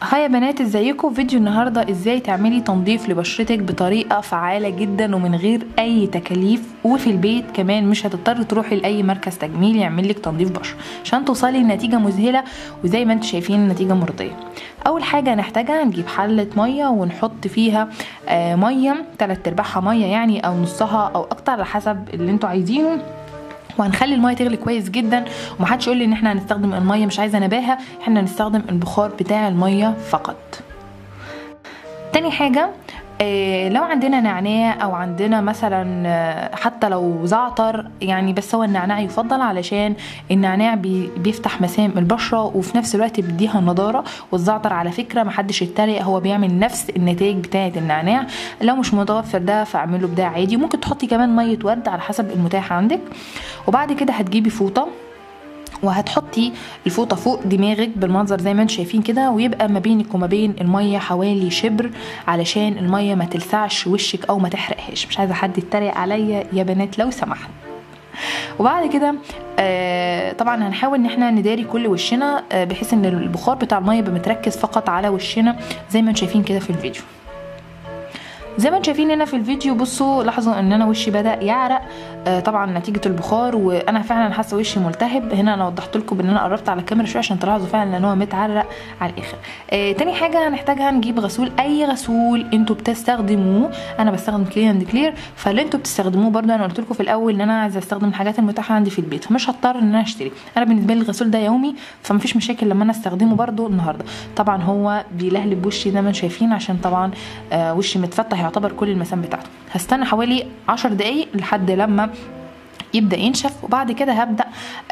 هاي يا بنات ازيكم فيديو النهارده ازاي تعملي تنظيف لبشرتك بطريقه فعاله جدا ومن غير اي تكاليف وفي البيت كمان مش هتضطري تروحي لاي مركز تجميل يعمل لك تنظيف بشره عشان توصلي لنتيجه مذهله وزي ما انتم شايفين النتيجه مرضيه اول حاجه هنحتاجها نجيب حله ميه ونحط فيها آه ميه 3 ارباعها ميه يعني او نصها او اكتر على حسب اللي انتوا عايزينه وهنخلي الميه تغلي كويس جدا ومحدش يقول لي ان احنا هنستخدم الميه مش عايزه نباهه احنا هنستخدم البخار بتاع الميه فقط تاني حاجه إيه لو عندنا نعناع او عندنا مثلا آه، حتى لو زعتر يعني بس هو النعناع يفضل علشان النعناع بي بيفتح مسام البشره وفي نفس الوقت بيديها نضاره والزعتر على فكره محدش يتريق هو بيعمل نفس النتائج بتاعه النعناع لو مش متوفر ده فاعمله بده عادي ممكن تحطي كمان ميه ورد على حسب المتاح عندك وبعد كده هتجيبي فوطه وهتحطي الفوطه فوق دماغك بالمنظر زي ما انتم شايفين كده ويبقى ما بينك وما بين الميه حوالي شبر علشان الميه ما تلسعش وشك او ما تحرقهاش مش عايزه حد يتريق عليا يا بنات لو سمحت وبعد كده آه طبعا هنحاول ان احنا نداري كل وشنا آه بحيث ان البخار بتاع الميه يبقى متركز فقط على وشنا زي ما انتم شايفين كده في الفيديو زي ما انتم شايفين هنا في الفيديو بصوا لاحظوا ان انا وشي بدا يعرق آه طبعا نتيجه البخار وانا فعلا حاسه وشي ملتهب هنا انا وضحت لكم بان انا قربت على الكاميرا شويه عشان تلاحظوا فعلا ان هو متعرق على الاخر آه تاني حاجه هنحتاجها نجيب غسول اي غسول انتوا بتستخدموه انا بستخدم كلير اند كلير فاللي انتوا بتستخدموه برده انا قلت لكم في الاول ان انا عايزه استخدم الحاجات المتاحه عندي في البيت فمش هضطر ان انا اشتري انا بالنسبه لي الغسول ده يومي فمفيش مشاكل لما انا استخدمه برده النهارده طبعا هو بيلهلب وشي زي ما انتم شايفين عشان طبعا آه وشي متفتح يعتبر كل المسام بتاعته هستنى حوالي عشر دقايق لحد لما يبدا ينشف وبعد كده هبدا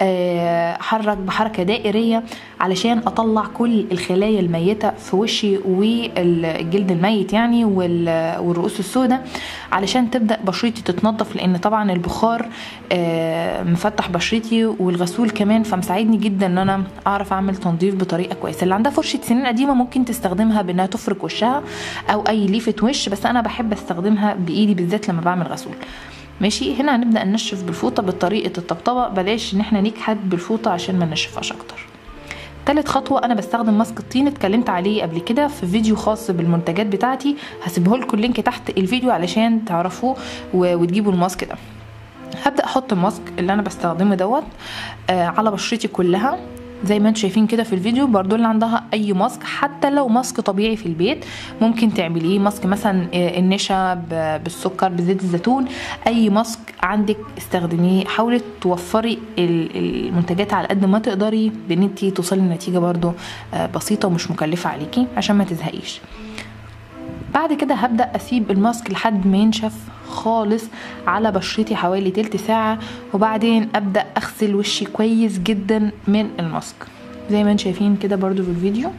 آه، احرك بحركه دائريه علشان اطلع كل الخلايا الميته في وشي والجلد الميت يعني وال- والرؤوس السوداء علشان تبدا بشرتي تتنضف لان طبعا البخار آه، مفتح بشرتي والغسول كمان فمساعدني جدا ان انا اعرف اعمل تنظيف بطريقه كويسه اللي عندها فرشه سنين قديمه ممكن تستخدمها بانها تفرك وشها او اي ليفه وش بس انا بحب استخدمها بايدي بالذات لما بعمل غسول ماشي هنا هنبدا ننشف بالفوطه بطريقه الطبطبه بلاش ان احنا نكحت بالفوطه عشان ما ننشفهاش اكتر تالت خطوة أنا بستخدم ماسك الطين اتكلمت عليه قبل كده في فيديو خاص بالمنتجات بتاعتي هسيبه لكم اللينك تحت الفيديو علشان تعرفوا و- وتجيبوا الماسك ده هبدأ أحط الماسك اللي أنا بستخدمه دوت آه على بشرتي كلها زي ما انتم شايفين كده في الفيديو برضو اللي عندها اي ماسك حتى لو ماسك طبيعي في البيت ممكن تعمليه ماسك مثلا آه، النشا ب- بالسكر بزيت الزيتون اي ماسك عندك استخدميه حاولي توفري ال- المنتجات على قد ما تقدري بان انت توصلي لنتيجه برضو آه، بسيطه ومش مكلفه عليكي عشان ما تزهقيش بعد كده هبدأ أسيب الماسك لحد ما ينشف خالص على بشرتي حوالي تلت ساعة وبعدين أبدأ أغسل وشي كويس جدا من الماسك زي ما انتم شايفين كده برضو في الفيديو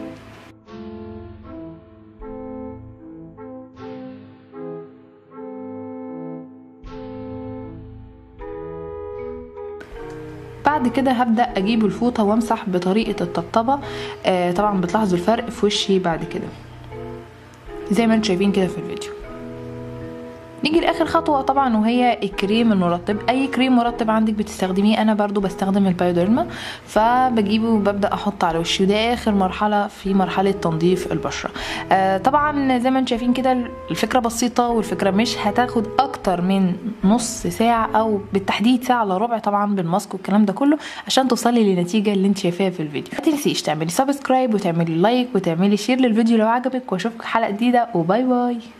بعد كده هبدأ أجيب الفوطة وامسح بطريقة الطبطبة آه طبعا بتلاحظوا الفرق في وشي بعد كده زي ما انتم شايفين كده في الفيديو نيجي لاخر خطوه طبعا وهي الكريم المرطب اي كريم مرطب عندك بتستخدميه انا برضو بستخدم البايوديرما فبجيبه وببدا احط على وشي وده اخر مرحله في مرحله تنظيف البشره آه طبعا زي ما انتم شايفين كده الفكره بسيطه والفكره مش هتاخد اكتر من نص ساعه او بالتحديد ساعه الا ربع طبعا بالماسك والكلام ده كله عشان توصلي للنتيجه اللي انت شايفاها في الفيديو ما تنسيش تعملي سبسكرايب وتعملي لايك وتعملي شير للفيديو لو عجبك واشوفك حلقه جديده وباي باي